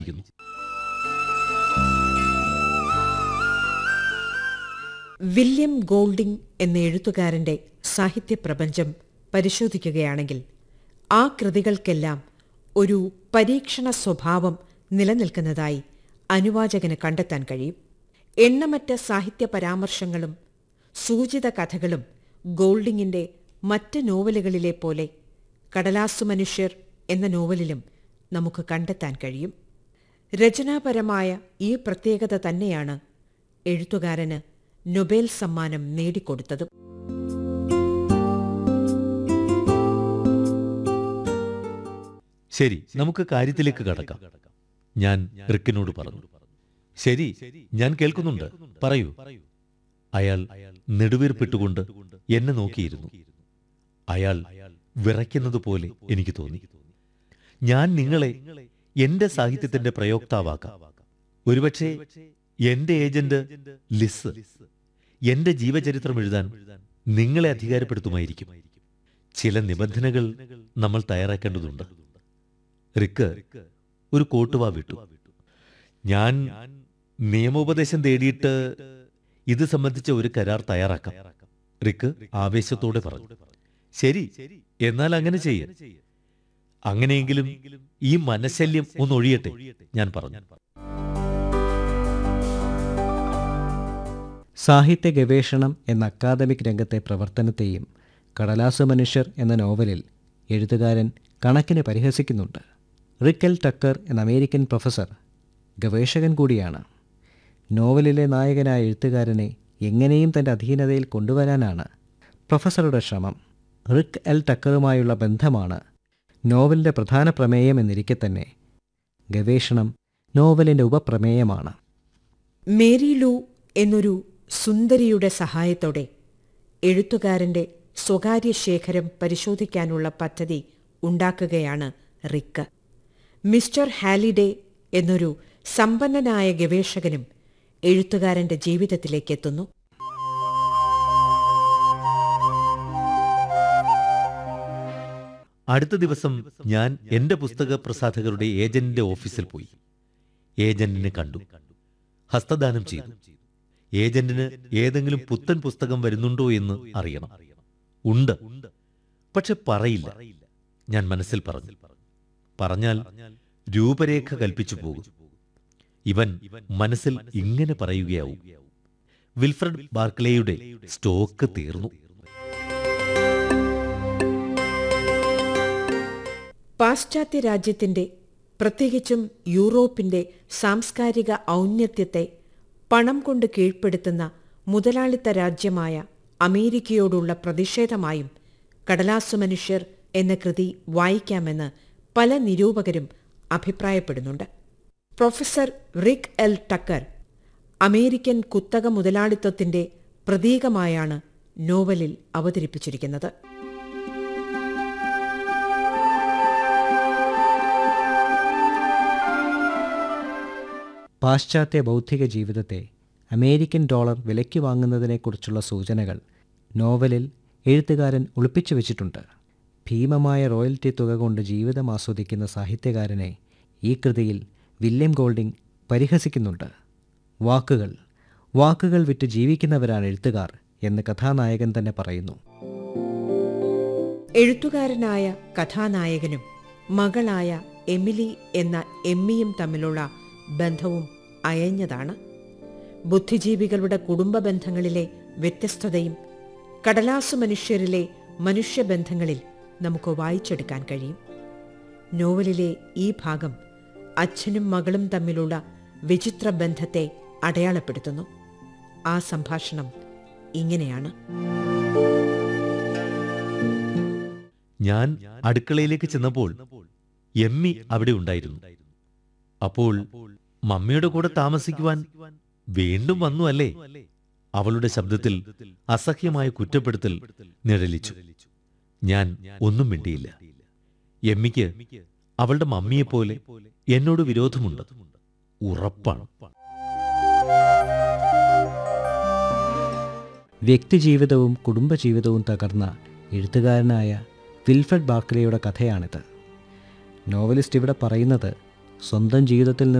William Golding എന്ന എഴുത്തുകാരന്റെ സാഹിത്യപ്രപഞ്ചം പരിശോധിക്കുകയാണെങ്കിൽ ആ കൃതികൾക്കെല്ലാം ഒരു പരീക്ഷണ സ്വഭാവം നിലനിൽക്കുന്നതായി അനുവാചകന് കണ്ടെത്താൻ കഴിയും എണ്ണമറ്റ സാഹിത്യ പരാമർശങ്ങളും സൂചിത കഥകളും ഗോൾഡിങ്ങിന്റെ മറ്റ് നോവലുകളിലെ പോലെ കടലാസു മനുഷ്യർ എന്ന നോവലിലും നമുക്ക് കണ്ടെത്താൻ കഴിയും രചനാപരമായ ഈ പ്രത്യേകത തന്നെയാണ് എഴുത്തുകാരന് നൊബേൽ സമ്മാനം നേടിക്കൊടുത്തതും ശരി നമുക്ക് കാര്യത്തിലേക്ക് കടക്കാം ഞാൻ റിക്കിനോട് പറഞ്ഞു ശരി ഞാൻ കേൾക്കുന്നുണ്ട് പറയൂ അയാൾ നെടുവീർപ്പിട്ടുകൊണ്ട് എന്നെ നോക്കിയിരുന്നു അയാൾ വിറയ്ക്കുന്നത് പോലെ എനിക്ക് തോന്നി ഞാൻ നിങ്ങളെ എന്റെ സാഹിത്യത്തിന്റെ പ്രയോക്താവാക്കാം ഒരുപക്ഷെ എന്റെ ഏജന്റ് ലിസ് എന്റെ ജീവചരിത്രം എഴുതാൻ നിങ്ങളെ അധികാരപ്പെടുത്തുമായിരിക്കും ചില നിബന്ധനകൾ നമ്മൾ തയ്യാറാക്കേണ്ടതുണ്ട് റിക്ക് ഒരു കോട്ടുവാ വിട്ടു ഞാൻ നിയമോപദേശം തേടിയിട്ട് ഇത് സംബന്ധിച്ച ഒരു കരാർ തയ്യാറാക്കാം റിക്ക് ആവേശത്തോടെ പറഞ്ഞു ശരി എന്നാൽ അങ്ങനെ ചെയ്യ അങ്ങനെയെങ്കിലും ഈ മനശല്യം ഒന്ന് ഒഴിയട്ടെ ഞാൻ പറഞ്ഞു സാഹിത്യ ഗവേഷണം എന്ന അക്കാദമിക് രംഗത്തെ പ്രവർത്തനത്തെയും കടലാസു മനുഷ്യർ എന്ന നോവലിൽ എഴുത്തുകാരൻ കണക്കിന് പരിഹസിക്കുന്നുണ്ട് റിക്കൽ ടക്കർ എന്ന അമേരിക്കൻ പ്രൊഫസർ ഗവേഷകൻ കൂടിയാണ് നോവലിലെ നായകനായ എഴുത്തുകാരനെ എങ്ങനെയും തൻ്റെ അധീനതയിൽ കൊണ്ടുവരാനാണ് പ്രൊഫസറുടെ ശ്രമം റിക്ക് എൽ ടക്കറുമായുള്ള ബന്ധമാണ് നോവലിൻ്റെ പ്രധാന പ്രമേയം എന്നിരിക്കെ തന്നെ ഗവേഷണം നോവലിൻ്റെ ഉപപ്രമേയമാണ് മേരി ലൂ എന്നൊരു സുന്ദരിയുടെ സഹായത്തോടെ എഴുത്തുകാരന്റെ സ്വകാര്യ ശേഖരം പരിശോധിക്കാനുള്ള പദ്ധതി ഉണ്ടാക്കുകയാണ് റിക്ക് മിസ്റ്റർ ഹാലിഡേ എന്നൊരു സമ്പന്നനായ ഗവേഷകനും എഴുത്തുകാരന്റെ ജീവിതത്തിലേക്കെത്തുന്നു അടുത്ത ദിവസം ഞാൻ എന്റെ പുസ്തക പ്രസാധകരുടെ ഏജന്റിന്റെ ഓഫീസിൽ പോയി ഏജന്റിനെ കണ്ടു ഹസ്തദാനം ചെയ്തു ഏജന്റിന് ഏതെങ്കിലും പുത്തൻ പുസ്തകം വരുന്നുണ്ടോ എന്ന് അറിയണം ഉണ്ട് പക്ഷെ പറയില്ല ഞാൻ മനസ്സിൽ പറഞ്ഞു പറഞ്ഞാൽ രൂപരേഖ കൽപ്പിച്ചു പോകും ഇവൻ മനസ്സിൽ ഇങ്ങനെ പറയുകയാവും വിൽഫ്രഡ് ബാർക്ലേയുടെ സ്റ്റോക്ക് തീർന്നു പാശ്ചാത്യ രാജ്യത്തിന്റെ പ്രത്യേകിച്ചും യൂറോപ്പിന്റെ സാംസ്കാരിക ഔന്നത്യത്തെ പണം കൊണ്ട് കീഴ്പ്പെടുത്തുന്ന മുതലാളിത്ത രാജ്യമായ അമേരിക്കയോടുള്ള പ്രതിഷേധമായും കടലാസു മനുഷ്യർ എന്ന കൃതി വായിക്കാമെന്ന് പല നിരൂപകരും അഭിപ്രായപ്പെടുന്നുണ്ട് professor Rick L Tucker American കുത്തക മുതലാളിത്തത്തിന്റെ പ്രതീകമായാണ് നോവലിൽ അവതരിപ്പിച്ചിരിക്കുന്നത് പാശ്ചാത്യ ബൗദ്ധിക ജീവിതത്തെ അമേരിക്കൻ ഡോളർ വിലയ്ക്ക് വാങ്ങുന്നതിനെക്കുറിച്ചുള്ള സൂചനകൾ നോവലിൽ എഴുത്തുകാരൻ ഒളിപ്പിച്ചു വെച്ചിട്ടുണ്ട് ഭീമമായ റോയൽറ്റി തുക കൊണ്ട് ജീവിതം ആസ്വദിക്കുന്ന സാഹിത്യകാരനെ ഈ കൃതിയിൽ വില്യം ഗോൾഡിംഗ് പരിഹസിക്കുന്നുണ്ട് വാക്കുകൾ വാക്കുകൾ വിറ്റ് ജീവിക്കുന്നവരാണ് എഴുത്തുകാർ എന്ന് കഥാനായകൻ തന്നെ പറയുന്നു എഴുത്തുകാരനായ കഥാനായകനും മകളായ എമിലി എന്ന എമ്മിയും തമ്മിലുള്ള ബന്ധവും അയഞ്ഞതാണ് ബുദ്ധിജീവികളുടെ കുടുംബ ബന്ധങ്ങളിലെ വ്യത്യസ്തതയും കടലാസു മനുഷ്യരിലെ മനുഷ്യബന്ധങ്ങളിൽ നമുക്ക് വായിച്ചെടുക്കാൻ കഴിയും നോവലിലെ ഈ ഭാഗം അച്ഛനും മകളും തമ്മിലുള്ള വിചിത്ര ബന്ധത്തെ അടയാളപ്പെടുത്തുന്നു ആ സംഭാഷണം ഇങ്ങനെയാണ് ഞാൻ അടുക്കളയിലേക്ക് ചെന്നപ്പോൾ എമ്മി അവിടെ ഉണ്ടായിരുന്നു അപ്പോൾ മമ്മിയുടെ കൂടെ താമസിക്കുവാൻ വീണ്ടും വന്നു അല്ലേ അവളുടെ ശബ്ദത്തിൽ അസഹ്യമായ കുറ്റപ്പെടുത്തൽ നിഴലിച്ചു ഞാൻ ഒന്നും മിണ്ടിയില്ല എമ്മിക്ക് അവളുടെ മമ്മിയെപ്പോലെ എന്നോട് വിരോധമുണ്ട് ഉറപ്പാണ് വ്യക്തിജീവിതവും കുടുംബജീവിതവും തകർന്ന എഴുത്തുകാരനായ വിൽഫ്രഡ് ബാർക്ലേയുടെ കഥയാണിത് നോവലിസ്റ്റ് ഇവിടെ പറയുന്നത് സ്വന്തം ജീവിതത്തിൽ